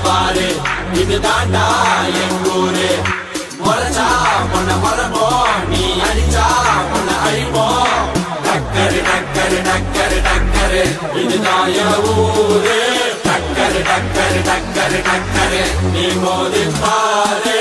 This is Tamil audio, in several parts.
பாரு இது தாண்டா எங்கூரு முறைச்சா உன்னை முறைப்போம் நீ அடிச்சா உன்னை அழிப்போம் டக்கரு டக்கரு டக்கரு டக்கரு இதுதான் என் ஊரு டக்கரு டக்கரு டக்கரு டக்கரு நீ மோதி பாரு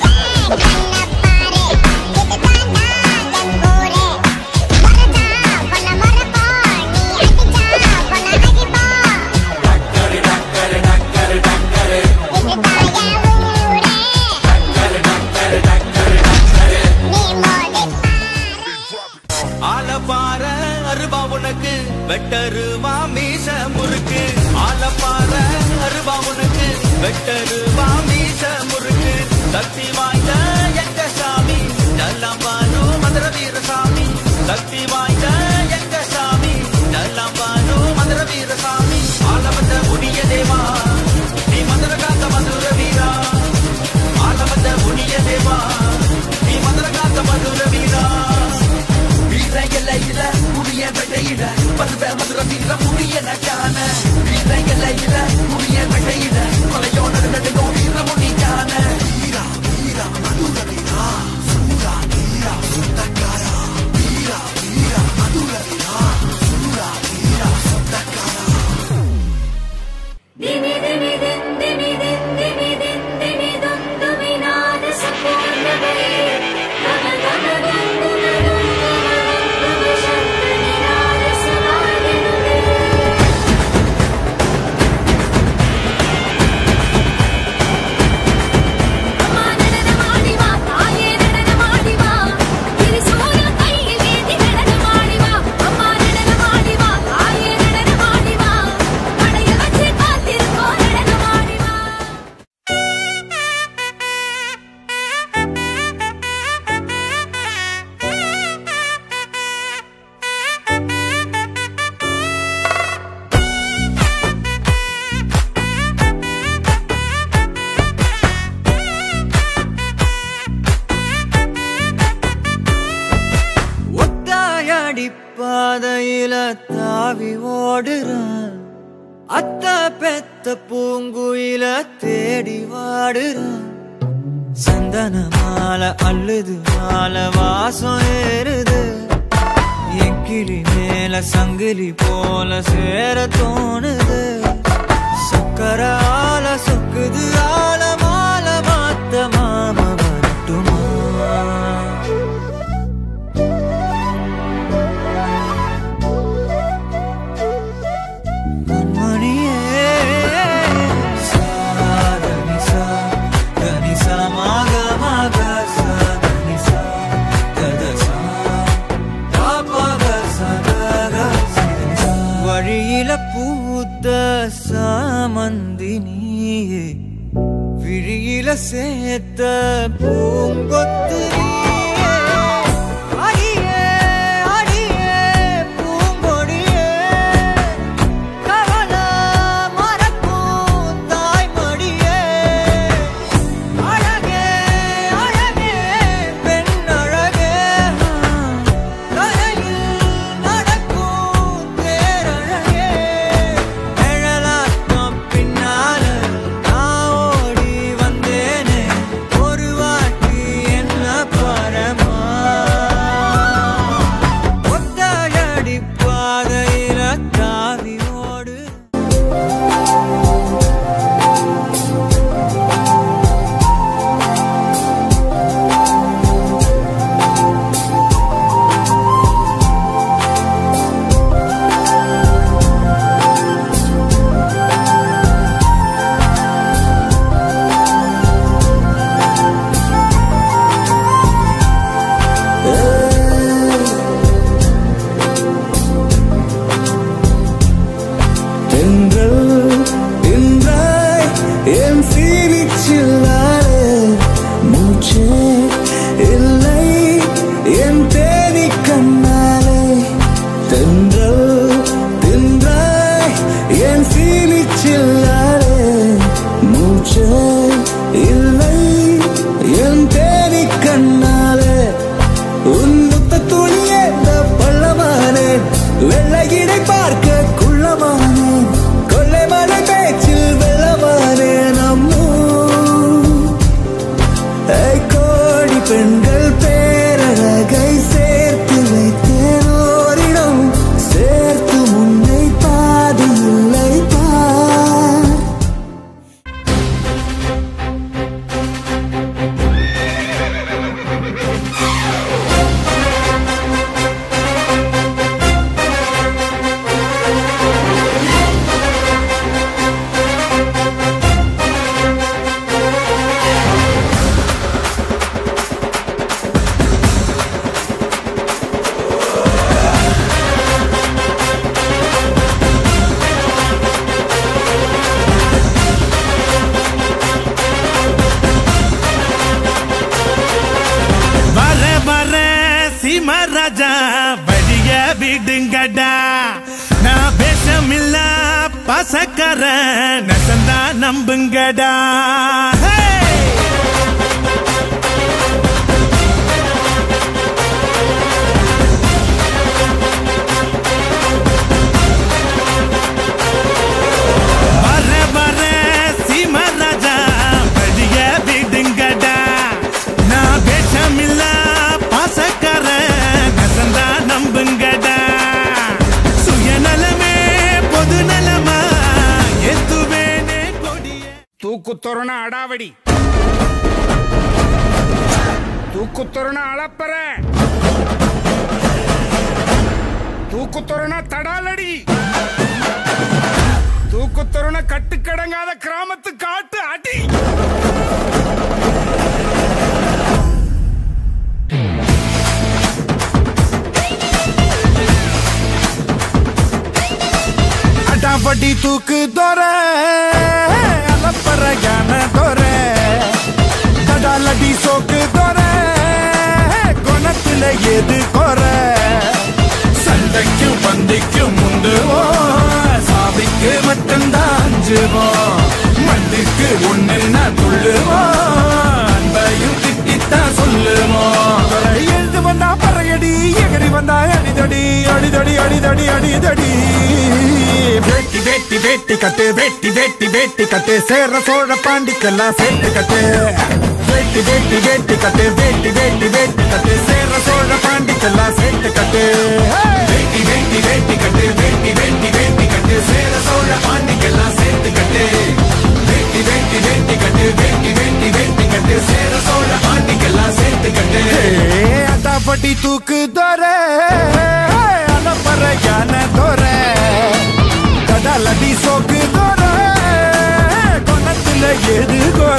டக்கரு டக்கரு டக்கரு டக்கரு டக்கரு டக்கரு டக்கரு டக்கரு ஆல பாற அருபா உனக்கு வெட்டருவா மீச முறுக்கு ஆல பாற அருபா உனக்கு வெட்டருவா மீச முறுக்கு சக்தி வாய்ந்த எங்க சாமி எல்லாம் பாரு மதுர வீரசாமி சக்தி வாய்ந்த எங்க சாமி எல்லாம் பாரு மதுர வீரசாமி ஆல வந்த முடிய தேவா நீ மதுர காத்த மதுர வீரா ஆல வந்த முடிய தேவா நீ மதுர காத்த மதுர வீரா வீர எல்லையில முடிய வெட்டையில பருவ மதுர வீர முடிய நட்டான வீர எல்லையில முடிய வெட்டையில கொலையோட நடுங்கோ வீர முடிக்கான வீரா வீரா மதுர வீரா சூரா வீரா சொந்தக்காரா வீரா வீரா மதுர வீரா சூரா வீரா சொந்தக்காரா Dimi dimi din dimi din dimi din dimi dum duminad sapurnave Gama gama dum dum dum dum dum dum shantanirad savaganade அம்மா நடனமாடி வா தாயே நடனமாடி வா திரிசூல கையில் ஏந்தி நடனமாடி வா அம்மா நடனமாடி வா தாயே நடனமாடி வா படைய வச்சு காத்திருக்கோ நடனமாடி வா ஒத்தாயடி பாதையில தாவி ஓடுறான் அத்த பெத்த பூங்குயில தேடி வாடுறான் சந்தன மாலை அள்ளுது மாலை வாசம் ஏறுது என் கிளி மேல சங்கிலி போல சேர தோணுது சக்கர ஆல சொக்குது ஆல மால மாத்த மாம வரட்டுமா கண்மணியே சாதனிசா கனிசா மாக மாக சாதனிசா கதசா தாபக சதக சிதனிசா வழியில பூத்த சாமந்தி நீயே விழியில சேர்த்த பூங்கொத்து நீயே. அடியே, அடியே, பூங்கொடியே கவல மறக்கும் தாய்மடியே அழகே அழகே பெண் அழகே கரையில் நடக்கும் தேரழகே நிழலாட்டம் பின்னால நான் ஓடி வந்தேனே ஒரு வாட்டி என்ன பாரு பாசக்கார நெசந்தா நம்புங்கடா ஹே! வர வர சீமராஜா வழிய விடுங்கடா நான் வேஷமில்ல பாசக்கார நெசந்தா நம்புங்கடா சுயநலமே பொது நலமா எத்துவேனே கொடிய தூக்குத்தொருண அடாவடி தூக்குத்தொருண அளப்பற தூக்குத்தொருண தடாலடி தூக்குத்தொருண கட்டுக்கடங்காத கிராமத்து காட்டு அடி அடாவடி தூக்கு தோற அலப்பற யான தோற தடாலடி சோக்கு தோற குணத்துல எது குற சண்டைக்கு பந்திக்கு முந்துவோம் சாவிக்கு மட்டும்தான் அஞ்சுவோம் மண்ணுக்கு ஒண்ணுன்னா துள்ளுவோம் அன்பையும் திட்டித்தான் சொல்லுவோம் எழுந்து வந்தா பறையடி எகரி வந்தா அடிதடி அடிதடி அடிதடி அடிதடி வேட்டி வேட்டி வேட்டி கட்டு வேட்டி வேட்டி வேட்டி கட்டு சேர சோழ பாண்டிக்கெல்லாம் சேர்த்து கட்டு வேட்டி வேட்டி வேட்டி கட்டு வேட்டி வேட்டி வேட்டி கட்டு சேர சோழ பாண்டிக்கெல்லாம் சேர்த்து கட்டு வேட்டி வேட்டி வேட்டி கட்டு வேட்டி வேட்டி வேட்டி கட்டு சேர சோழ பாண்டிக்கெல்லாம் சேர்த்து கட்டு வேட்டி வேட்டி வேட்டி கட்டு வேட்டி வேட்டி வேட்டி கட்டு சேர சோழ பாண்டிக்கெல்லாம் சேர்த்து கட்டு அதாப்பட்டி தூக்கு தோற அலப்பற யானை தோற கடலடி சோக்கு தோற கொணத்துல எது கோர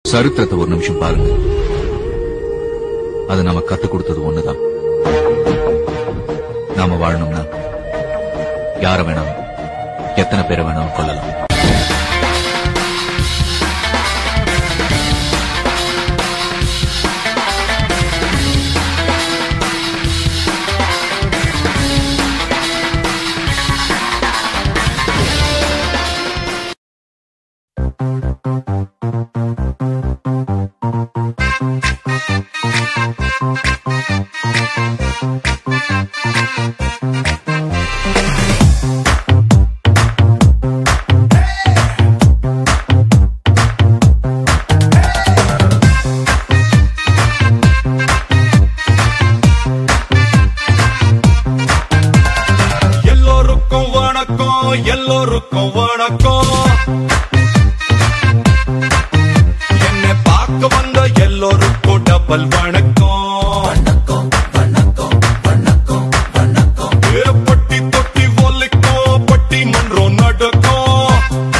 சரித்திரத்தை ஒரு நிமிஷம் பாருங்க அது நம்ம கத்து கொடுத்தது ஒண்ணுதான் நாம வாழணும்னா யார வேணாம் எத்தனை பேரை வேணாலும் கொல்லலாம் எல்லோருக்கும் வணக்கம் எல்லோருக்கும் வணக்கம் என்னை பார்க்க வந்த எல்லோருக்கும் டபுள் வணக்கம் ஏ, பட்டி தொட்டி ஒலிக்கும் பட்டி மன்றம் நடக்கும்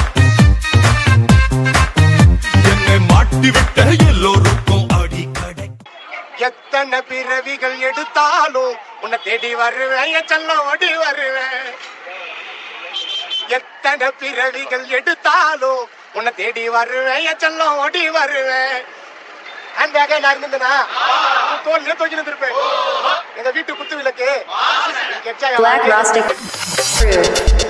என்னை மாட்டி விட்ட எல்லோருக்கும் அடி கடை எத்தனை பிறவிகள் எடுத்தாலும் உன்னை தேடி வருவேன் என் செல்லம் ஓடி வருவேன் எத்தனை பிறவிகள் எடுத்தாலும் உன்னை தேடி வருவேன் என் செல்லம் ஓடி வருவேன் ஹேண்ட் பேக்கே நான் இருந்தேனா தோல்ல தூக்கி இருந்திருப்பேன் எங்க வீட்டு குத்து விளக்கு கெச்சா Black Rustic Crew.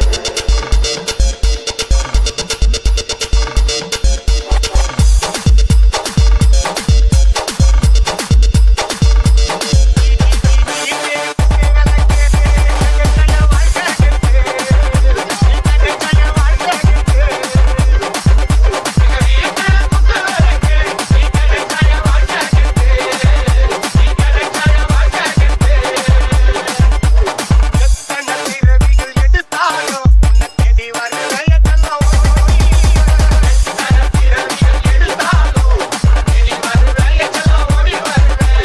எத்தனை பிறவிகள் எடுத்தாலும் உன்னை தேடி வருவேன் என் செல்லம் ஓடி எத்தனை பிறவிகள் எடுத்தாலும் உன்னை தேடி வருவேன் என் செல்லம் ஓடி வருவேன்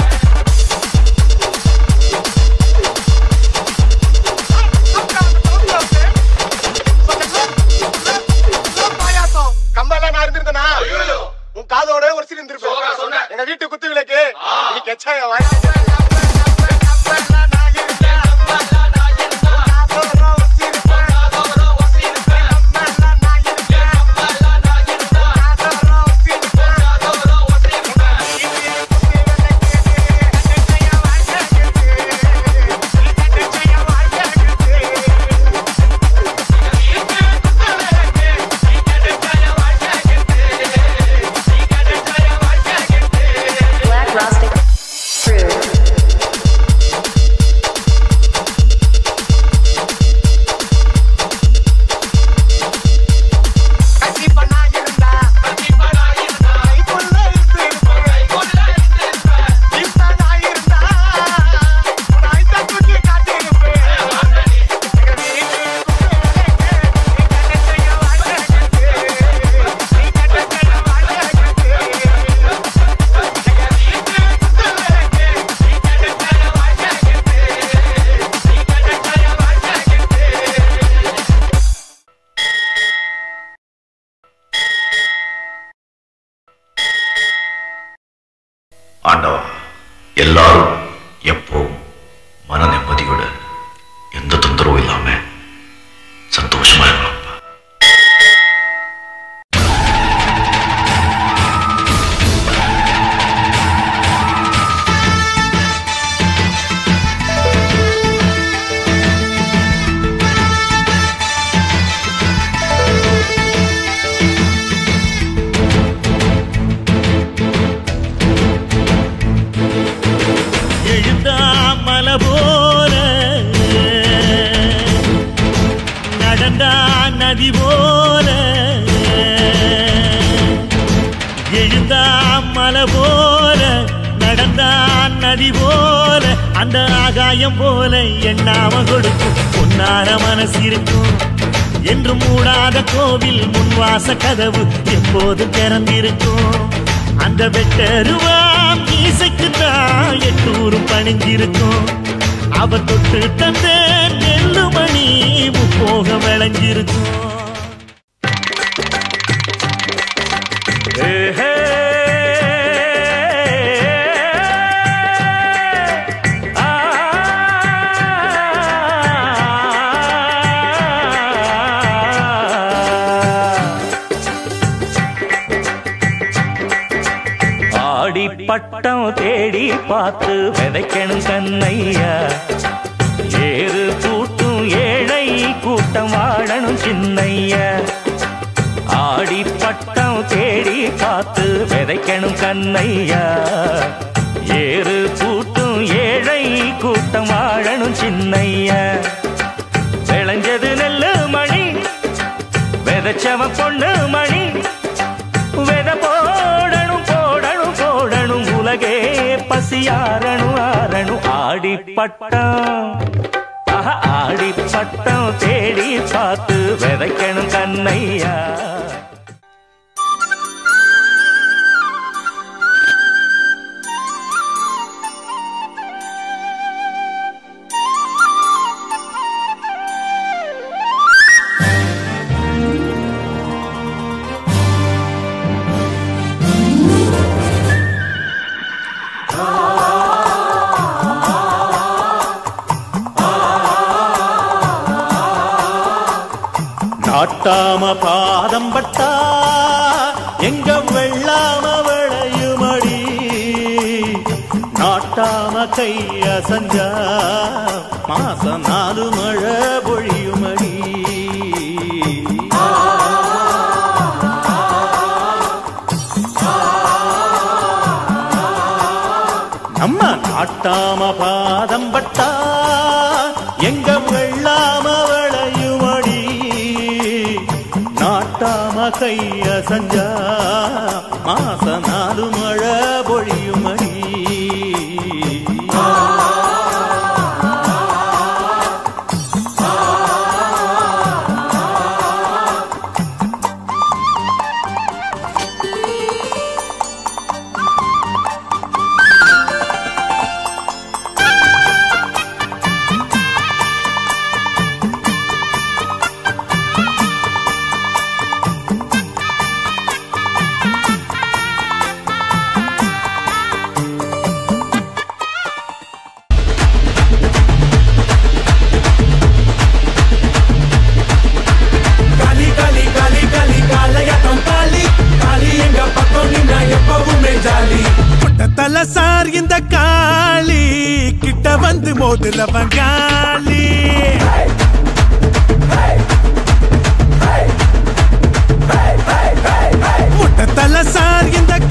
கம்பெல்லாம் நான் இருந்திருந்தேனா உன் காதோட ஒரு சிறு இருந்திருப்பேன் எங்க வீட்டு குத்து விளக்கு நீ கெச்சாய Black Rustic Crew. கண்டிப்பா நான் இருந்தா கண்டிப்பா நான் இருந்தா கைக்குள்ள இருந்திருப்பேன் கைக்குள்ள இருந்திருப்பேன் இப்ப நான் இருந்தா உன் ஐட்ட தூக்கி காட்டியிருப்பேன் எங்க வீட்டு குப்பையிலே நீ கண்டத்தைய வாழ்க்கை நீ கண்டத்தைய வாழ்க்கை எங்க வீட்டு குப்பையிலே நீ கண்டத்தைய வாழ்க்கை நீ கண்டத்தைய வாழ்க்கை ஆண்டவா எல்லாரும் எப்பவும் மன நிம்மதியோட எந்த தொந்தரவும் இல்லாம சந்தோஷமா இருக்கணும்ப்பா எழுந்தாமல போல நடந்தா நதி போல எழுந்தாமல போல நடந்தா நதி போல அந்த ஆகாயம் போல எண்ணாம கொடுக்கும் பொன்னார மனசு இருக்கும் என்று மூடாத கோவில் முன்வாச கதவு எப்போது திறந்திருக்கும் அந்த வெட்டருவாம் மீசைக்கு தான் எட்டூரும் பணிஞ்சிருக்கும் அவ தொட்டு தந்த நெல்லுமணி முப்போக விளைஞ்சிருக்கும் ஏ, ஹே, ஆடி பட்டம் தேடி பார்த்து விதைக்கணும் கண்ணையா ஏறு கூட்டும் ஏழை கூட்டம் வாழணும் சின்னையா ஆடி பட்டம் தேடி பார்த்து விதைக்கணும் கண்ணையா ஏறு கூட்டும் ஏழை கூட்டம் வாழணும் சின்னையா விளைஞ்சது நெல்லு மணி விதைச்சவ பொண்ணு மணி வித போடணும் போடணும் போடணும் உலகே பசியாரணும் ஆரணும் ஆடி பட்டம் ஆஹா, ஆடி பட்டம் தேடி பார்த்து விதைக்கணும் கண்ணையா நாட்டாம பாதம் பட்டா எங்க வெள்ளாம விளையுமடி நாட்டாம கைய சஞ்சா மாசம் நாலு மழை பொழியுமடி நம்ம நாட்டாம பாதம் பட்டா எங்க வெள்ளாம விளையுமடி நாட்டாம கைய சஞ்சா மாச நாலு மழை பொழியுமடி காலி காலி காலி காலி காலையாட்டம் காலி காலி எங்க பக்கம் நின்னா எப்பவுமே ஜாலி தல சார் இந்த காளி கிட்ட வந்து மோதுல வங்காளி முட்டை தல சார் இந்த